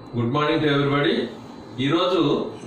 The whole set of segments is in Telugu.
గుడ్ మార్నింగ్ టు ఎవ్రీబడి ఈరోజు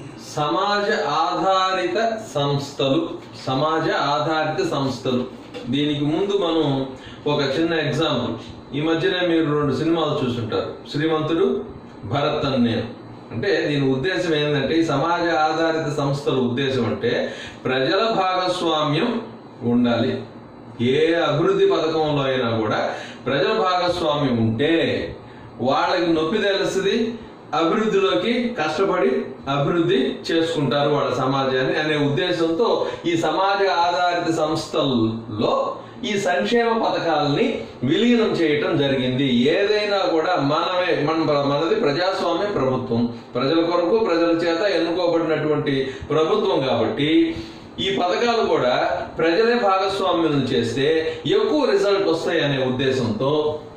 సమాజ ఆధారిత సంస్థలు సమాజ ఆధారిత సంస్థలు దీనికి ముందు మనం ఒక చిన్న ఎగ్జాంపుల్ ఈ మధ్యనే మీరు రెండు సినిమాలు చూసుంటారు శ్రీమంతుడు భరత్ అని నేను అంటే దీని ఉద్దేశం ఏంటంటే ఈ సమాజ ఆధారిత సంస్థల ఉద్దేశం అంటే ప్రజల భాగస్వామ్యం ఉండాలి ఏ అభివృద్ధి పథకంలో అయినా కూడా ప్రజల భాగస్వామ్యం ఉంటే వాళ్ళకి నొప్పి తెలుస్తుంది అభివృద్ధిలోకి కష్టపడి అభివృద్ధి చేసుకుంటారు వాళ్ళ సమాజాన్ని అనే ఉద్దేశంతో ఈ సమాజ ఆధారిత సంస్థల్లో ఈ సంక్షేమ పథకాలని విలీనం చేయటం జరిగింది ఏదైనా కూడా మనమే మన మనది ప్రజాస్వామ్య ప్రభుత్వం ప్రజల కొరకు ప్రజల చేత ఎన్నుకోబడినటువంటి ప్రభుత్వం కాబట్టి ఈ పథకాలు కూడా ప్రజలే భాగస్వామ్యం చేస్తే ఎక్కువ రిజల్ట్ వస్తాయి అనే ఉద్దేశంతో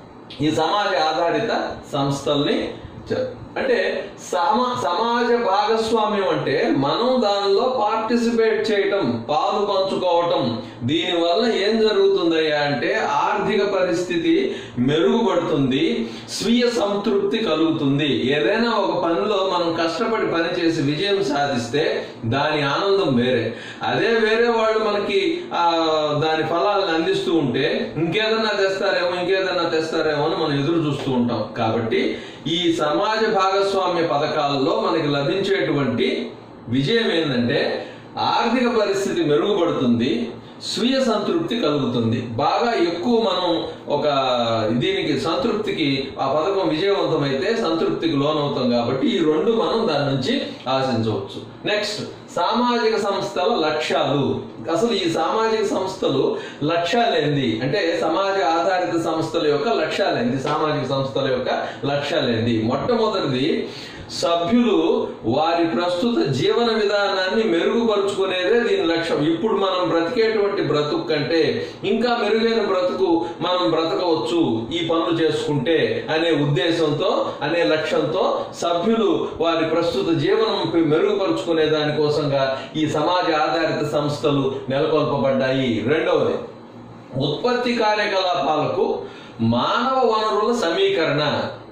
ఈ సమాజ ఆధారిత సంస్థల్ని చ- అంటే సమా సమాజ భాగస్వామ్యం అంటే మనం దానిలో పార్టిసిపేట్ చేయటం పాలు పంచుకోవటం దీనివల్ల ఏం జరుగుతుందయ్యా అంటే ఆర్థిక పరిస్థితి మెరుగుపడుతుంది స్వీయ సంతృప్తి కలుగుతుంది ఏదైనా ఒక పనిలో మనం కష్టపడి పని చేసి విజయం సాధిస్తే దాని ఆనందం వేరే అదే వేరే వాళ్ళు మనకి ఆ దాని ఫలాలను అందిస్తూ ఉంటే ఇంకేదన్నా తెస్తారేమో ఇంకేదన్నా తెస్తారేమో అని మనం ఎదురు చూస్తూ ఉంటాం కాబట్టి ఈ సమాజ భాగస్వామ్య పథకాలలో మనకి లభించేటువంటి విజయం ఏంటంటే ఆర్థిక పరిస్థితి మెరుగుపడుతుంది స్వీయ సంతృప్తి కలుగుతుంది బాగా ఎక్కువ మనం ఒక దీనికి సంతృప్తికి ఆ పథకం విజయవంతమైతే సంతృప్తికి లోనవుతాం కాబట్టి ఈ రెండు మనం దాని నుంచి ఆశించవచ్చు నెక్స్ట్ సామాజిక సంస్థల లక్ష్యాలు అసలు ఈ సామాజిక సంస్థలు లక్ష్యాలు ఏంది అంటే సమాజ ఆధారిత సంస్థల యొక్క లక్ష్యాలు ఏంది సామాజిక సంస్థల యొక్క లక్ష్యాలు ఏంది మొట్టమొదటిది సభ్యులు వారి ప్రస్తుత జీవన విధానాన్ని మెరుగుపరుచుకునేదే దీని లక్ష్యం ఇప్పుడు మనం బ్రతికేటువంటి బ్రతుకు కంటే ఇంకా మెరుగైన బ్రతుకు మనం బ్రతకవచ్చు ఈ పనులు చేసుకుంటే అనే ఉద్దేశంతో అనే లక్ష్యంతో సభ్యులు వారి ప్రస్తుత జీవనం పె- మెరుగుపరుచుకునే దానికోసంగా ఈ సమాజ ఆధారిత సంస్థలు నెలకొల్పబడ్డాయి రెండవది ఉత్పత్తి కార్యకలాపాలకు మానవ వనరుల సమీకరణ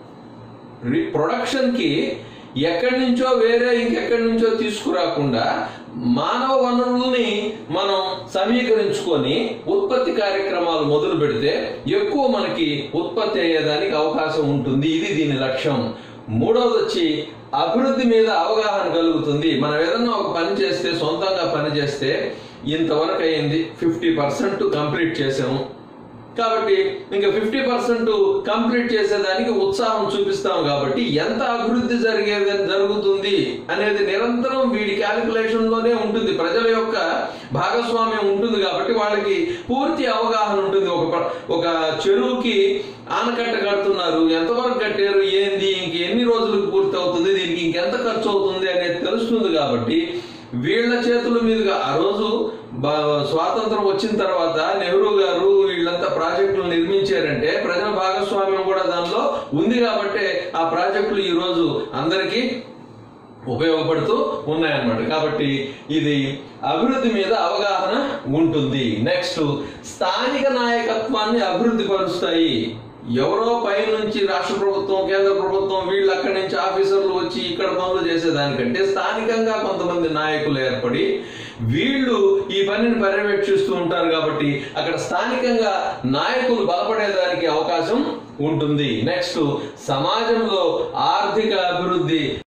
రి- ప్రొడక్షన్ కి ఎక్కడి నుంచో వేరే ఇంకెక్కడి నుంచో తీసుకురాకుండా మానవ వనరుల్ని మనం సమీకరించుకొని ఉత్పత్తి కార్యక్రమాలు మొదలు పెడితే ఎక్కువ మనకి ఉత్పత్తి అయ్యేదానికి అవకాశం ఉంటుంది ఇది దీని లక్ష్యం మూడవది వచ్చి అభివృద్ధి మీద అవగాహన కలుగుతుంది మనం ఏదన్నా ఒక పని చేస్తే సొంతంగా పని చేస్తే ఇంతవరకు అయింది ఫిఫ్టీ పర్సెంట్ కంప్లీట్ చేసాము కాబట్టి ఇంకా ఫిఫ్టీ పర్సెంట్ కంప్లీట్ చేసేదానికి ఉత్సాహం చూపిస్తాం కాబట్టి ఎంత అభివృద్ధి జరిగేది జరుగుతుంది అనేది నిరంతరం వీడి క్యాలిక్యులేషన్ లోనే ఉంటుంది ప్రజల యొక్క భాగస్వామ్యం ఉంటుంది కాబట్టి వాళ్ళకి పూర్తి అవగాహన ఉంటుంది ఒక ప- ఒక చెరువుకి ఆనకట్ట కడుతున్నారు ఎంతవరకు కట్టారు ఏంది ఇంక ఎన్ని రోజులకు పూర్తి అవుతుంది దీనికి ఇంకెంత ఖర్చు అవుతుంది అనేది తెలుస్తుంది కాబట్టి వీళ్ళ చేతుల మీదుగా ఆ రోజు బా- స్వాతంత్రం వచ్చిన తర్వాత నెహ్రూ గారు వీళ్ళంతా ప్రాజెక్టులు నిర్మించారంటే ప్రజల భాగస్వామ్యం కూడా దానిలో ఉంది కాబట్టే ఆ ప్రాజెక్టులు ఈ రోజు అందరికీ ఉపయోగపడుతూ ఉన్నాయన్నమాట కాబట్టి ఇది అభివృద్ధి మీద అవగాహన ఉంటుంది నెక్స్ట్ స్థానిక నాయకత్వాన్ని అభివృద్ధి పరుస్తాయి ఎవరో పై నుంచి రాష్ట్ర ప్రభుత్వం కేంద్ర ప్రభుత్వం వీళ్ళు అక్కడి నుంచి ఆఫీసర్లు వచ్చి ఇక్కడ పనులు చేసేదానికంటే స్థానికంగా కొంతమంది నాయకులు ఏర్పడి వీళ్ళు ఈ పనిని పర్యవేక్షిస్తూ ఉంటారు కాబట్టి అక్కడ స్థానికంగా నాయకులు బలపడేదానికి అవకాశం ఉంటుంది నెక్స్ట్ సమాజంలో ఆర్థిక అభివృద్ధి